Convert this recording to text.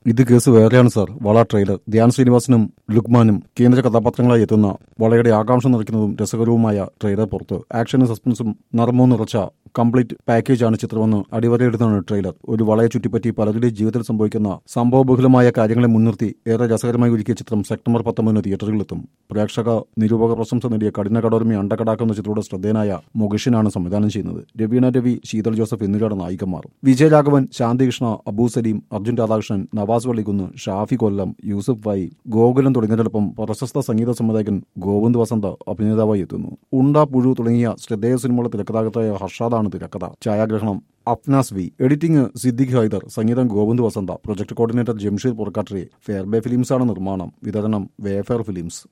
ഇത് കേസ് വേറെയാണ് സാർ വള ട്രെയിലർ ധ്യാൻ ശ്രീനിവാസനും ലുക്മാനും കേന്ദ്ര കഥാപാത്രങ്ങളായി എത്തുന്ന വളയുടെ ആകാംക്ഷ നിറയ്ക്കുന്നതും രസകരവുമായ ട്രെയിലർ പുറത്ത് ആക്ഷനും സസ്പെൻസും നർമ്മവും നിറച്ച കംപ്ലീറ്റ് പാക്കേജാണ് ചിത്രമെന്ന് അടിവരയിടുന്നതാണ് ട്രെയിലർ ഒരു വളയെ ചുറ്റിപ്പറ്റി പലരുടെയും ജീവിതത്തിൽ സംഭവിക്കുന്ന സംഭവബഹുലമായ കാര്യങ്ങളെ മുൻനിർത്തി ഏറെ രസകരമായി ഒരുക്കിയ ചിത്രം സെപ്റ്റംബർ പത്തൊമ്പതിന് തിയേറ്ററുകളിലെത്തും പ്രേക്ഷക നിരൂപക പ്രശംസ നേടിയ കഠിന കടോർമി അണ്ടക്കടാക്കുന്ന ചിത്രയുടെ ശ്രദ്ധേയനായ മുകേഷിനാണ് സംവിധാനം ചെയ്യുന്നത് രവീണ രവി ശീതൾ ജോസഫ് എന്നിവരാണ് നായികമാർ വിജയരാഘവൻ ശാന്തികൃഷ്ണ അബൂ സലീം അർജുൻ രാധാകൃഷ്ണൻ നവാസ് വള്ളിക്കുന്ന് ഷാഫി കൊല്ലം യൂസുഫ് വൈ ഗോകുലം തുടങ്ങിയതിനൊപ്പം പ്രശസ്ത സംഗീത സംവിധായകൻ ഗോവിന്ദ് വസന്ത അഭിനേതാവായി എത്തുന്നു ഉണ്ട പുഴു തുടങ്ങിയ ശ്രദ്ധേയ സിനിമകളുടെ തിരക്കഥാകൃത്തായ ഹർഷാദാണ് തിരക്കഥ ഛായാഗ്രഹണം അഫ്നാസ് വി എഡിറ്റിംഗ് സിദ്ദിഖ് ഹൈദർ സംഗീതം Govind Vasantha project coordinator Jamsheer Purakkattiri Fairbay ഫിലിംസാണ് നിർമ്മാണം വിതരണം വേഫെയർ ഫിലിംസ്